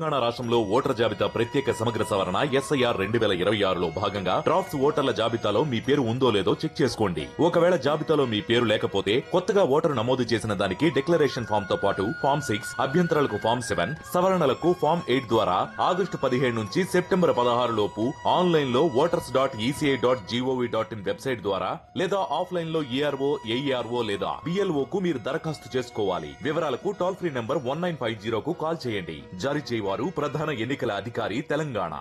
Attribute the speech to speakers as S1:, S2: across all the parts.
S1: తెలంగాణ రాష్ట్రంలో ఓటర్ జాబితా ప్రత్యేక సమగ్ర సవరణ ఎస్ఐఆర్ రెండు వేల ఇరవై ఆరులో భాగంగా డ్రాఫ్ట్స్ ఓటర్ల జాబితాలో మీ పేరు ఉందో లేదో చెక్ చేసుకోండి ఒకవేళ జాబితాలో మీ పేరు లేకపోతే కొత్తగా ఓటరు నమోదు చేసిన దానికి డిక్లరేషన్ ఫామ్ తో పాటు ఫామ్ సిక్స్ అభ్యంతరాలకు ఫామ్ సెవెన్ సవరణలకు ఫామ్ ఎయిట్ ద్వారా ఆగస్టు పదిహేడు నుంచి సెప్టెంబర్ పదహారు లోపు ఆన్లైన్ లో voters dot ECI dot GOV dot in website ద్వారా లేదా ఆఫ్లైన్ లో ఈఆర్ఓ ఏఈఆర్ఓ లేదా బిఎల్ఓ కు మీరు దరఖాస్తు చేసుకోవాలి వివరాలకు toll free number one nine five జీరోకు కాల్ చేయండి జారీ చేయవారు ప్రధాన ఎన్నికల అధికారి తెలంగాణ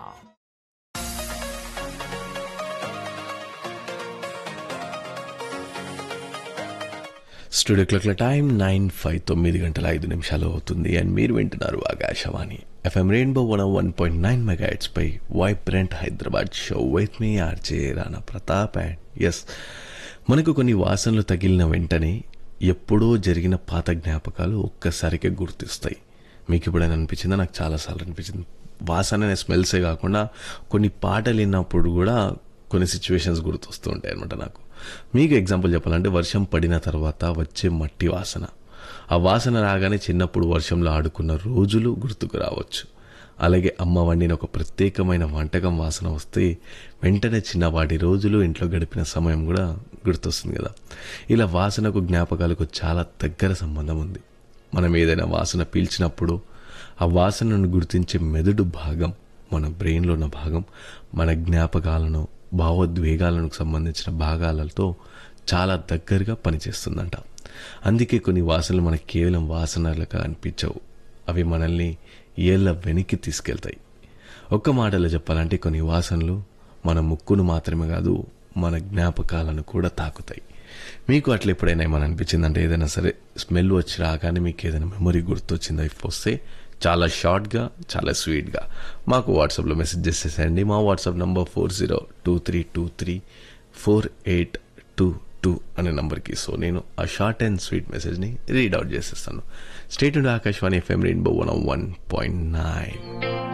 S2: స్టూడియో క్లాక్ల టైం నైన్ ఫైవ్ తొమ్మిది గంటల ఐదు నిమిషాలు అవుతుంది అండ్ మీరు వింటున్నారు Akashvani FM rainbow one one point nine megahertz పై వైబ్రెంట్ హైదరాబాద్ షో విత్ మీ RJ Rana Pratap and yes మనకు కొన్ని వాసనలు తగిలిన వెంటనే ఎప్పుడో జరిగిన పాత జ్ఞాపకాలు ఒక్కసారిగా గుర్తిస్తాయి మీకు ఎప్పుడైనా అనిపించిందా నాకు చాలాసార్లు అనిపించింది వాసన అనే స్మెల్సే కాకుండా కొన్ని పాటలు విన్నప్పుడు కూడా కొన్ని సిచ్యువేషన్స్ గుర్తొస్తూ ఉంటాయి అనమాట నాకు మీకు ఎగ్జాంపుల్ చెప్పాలంటే వర్షం పడిన తర్వాత వచ్చే మట్టి వాసన ఆ వాసన రాగానే చిన్నప్పుడు వర్షంలో ఆడుకున్న రోజులు గుర్తుకు రావచ్చు అలాగే అమ్మ వండిన ఒక ప్రత్యేకమైన వంటకం వాసన వస్తే వెంటనే చిన్నవాడి రోజులు ఇంట్లో గడిపిన సమయం కూడా గుర్తొస్తుంది కదా ఇలా వాసనకు జ్ఞాపకాలకు చాలా దగ్గర సంబంధం ఉంది మనం ఏదైనా వాసన పీల్చినప్పుడు ఆ వాసనను గుర్తించే మెదడు భాగం మన బ్రెయిన్లో ఉన్న భాగం మన జ్ఞాపకాలను భావోద్వేగాలకు సంబంధించిన భాగాలతో చాలా దగ్గరగా పనిచేస్తుందంట అందుకే కొన్ని వాసనలు మనకు కేవలం వాసనలుగా అనిపించవు అవి మనల్ని ఏళ్ళ వెనక్కి తీసుకెళ్తాయి ఒక్క మాటలో చెప్పాలంటే కొన్ని వాసనలు మన ముక్కును మాత్రమే కాదు మన జ్ఞాపకాలను కూడా తాకుతాయి మీకు అట్లా ఎప్పుడైనా ఏమైనా అనిపించిందంటే ఏదైనా సరే స్మెల్ వచ్చి రాగానే మీకు ఏదైనా మెమరీ గుర్తొచ్చిందా ఇఫ్ వస్తే చాలా షార్ట్గా చాలా స్వీట్గా మాకు వాట్సాప్లో మెసేజ్ చేసేసేయండి మా WhatsApp number four zero two three two three four eight two two అనే నంబర్కి సో నేను ఆ షార్ట్ అండ్ స్వీట్ మెసేజ్ని రీడ్ అవుట్ చేసేస్తాను state Akashvani FM rainbow one one point nine